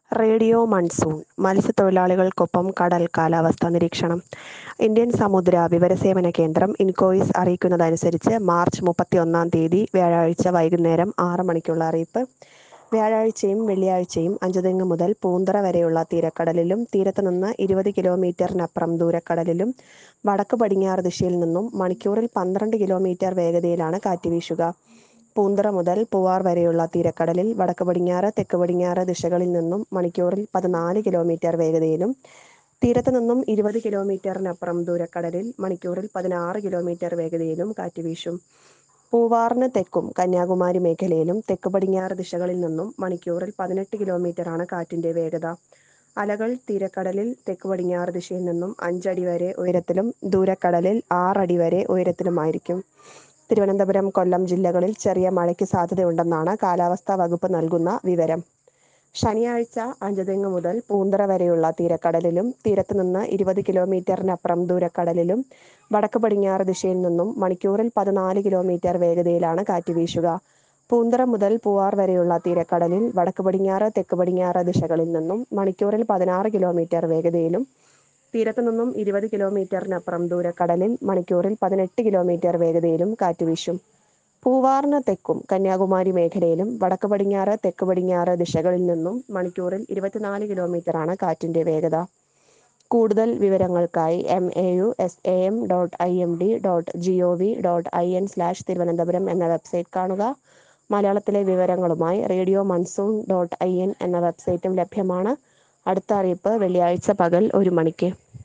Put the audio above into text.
radio monsoon മത്സ്യത്തൊഴിലാളികൾക്കൊപ്പം കടൽ കാലാവസ്ഥാ നിരീക്ഷണം ഇന്ത്യൻ സമുദ്ര വിവരസേവന കേന്ദ്രം ഇൻകോയിസ് അറിയിക്കുന്നതനുസരിച്ച് മാർച്ച് മുപ്പത്തിയൊന്നാം തീയതി വ്യാഴാഴ്ച വൈകുന്നേരം ആറ് മണിക്കുള്ള അറിയിപ്പ് വ്യാഴാഴ്ചയും വെള്ളിയാഴ്ചയും അഞ്ചുതെങ്ങ് മുതൽ പൂന്തറ വരെയുള്ള തീരക്കടലിലും തീരത്ത് നിന്ന് ഇരുപത് കിലോമീറ്ററിനപ്പുറം ദൂരക്കടലിലും വടക്ക് പടിഞ്ഞാറ് ദിശയിൽ നിന്നും മണിക്കൂറിൽ പന്ത്രണ്ട് കിലോമീറ്റർ വേഗതയിലാണ് കാറ്റ് വീശുക പൂന്തറ മുതൽ പൂവാർ വരെയുള്ള തീരക്കടലിൽ വടക്ക് പടിഞ്ഞാറ് തെക്ക് പടിഞ്ഞാറ് ദിശകളിൽ നിന്നും മണിക്കൂറിൽ പതിനാല് കിലോമീറ്റർ വേഗതയിലും തീരത്ത് നിന്നും ഇരുപത് കിലോമീറ്ററിനപ്പുറം ദൂരക്കടലിൽ മണിക്കൂറിൽ പതിനാറ് കിലോമീറ്റർ വേഗതയിലും കാറ്റ് വീശും പൂവാറിന് തെക്കും കന്യാകുമാരി മേഖലയിലും തെക്ക് പടിഞ്ഞാറ് ദിശകളിൽ നിന്നും മണിക്കൂറിൽ പതിനെട്ട് കിലോമീറ്ററാണ് കാറ്റിന്റെ വേഗത അലകൾ തീരക്കടലിൽ തെക്ക് പടിഞ്ഞാറ് ദിശയിൽ നിന്നും അഞ്ചടി വരെ ഉയരത്തിലും ദൂരക്കടലിൽ ആറടി വരെ ഉയരത്തിലുമായിരിക്കും തിരുവനന്തപുരം കൊല്ലം ജില്ലകളിൽ ചെറിയ മഴയ്ക്ക് സാധ്യതയുണ്ടെന്നാണ് കാലാവസ്ഥാ വകുപ്പ് നൽകുന്ന വിവരം ശനിയാഴ്ച അഞ്ചുതെങ്ങ് മുതൽ പൂന്തറ വരെയുള്ള തീരക്കടലിലും തീരത്ത് നിന്ന് ഇരുപത് കിലോമീറ്ററിനപ്പുറം ദൂരക്കടലിലും വടക്ക് പടിഞ്ഞാറ് ദിശയിൽ നിന്നും മണിക്കൂറിൽ പതിനാല് കിലോമീറ്റർ വേഗതയിലാണ് കാറ്റ് വീശുക പൂന്തറ മുതൽ പൂവാർ വരെയുള്ള തീരക്കടലിൽ വടക്ക് പടിഞ്ഞാറ് തെക്ക് പടിഞ്ഞാറ് ദിശകളിൽ നിന്നും മണിക്കൂറിൽ പതിനാറ് കിലോമീറ്റർ വേഗതയിലും തീരത്ത് നിന്നും ഇരുപത് കിലോമീറ്ററിനപ്പുറം ദൂരക്കടലിൽ മണിക്കൂറിൽ പതിനെട്ട് കിലോമീറ്റർ വേഗതയിലും കാറ്റ് വീശും പൂവാറിന് തെക്കും കന്യാകുമാരി മേഖലയിലും വടക്ക് പടിഞ്ഞാറ് തെക്ക് പടിഞ്ഞാറ് ദിശകളിൽ നിന്നും മണിക്കൂറിൽ ഇരുപത്തിനാല് കിലോമീറ്ററാണ് കാറ്റിന്റെ വേഗത കൂടുതൽ വിവരങ്ങൾക്കായി M A U S A M dot I M D dot G O V dot I N slash Thiruvananthapuram എന്ന വെബ്സൈറ്റ് കാണുക മലയാളത്തിലെ വിവരങ്ങളുമായി radio monsoon dot I N എന്ന വെബ്സൈറ്റും ലഭ്യമാണ് അടുത്ത അറിയിപ്പ് വെള്ളിയാഴ്ച പകൽ ഒരു മണിക്ക്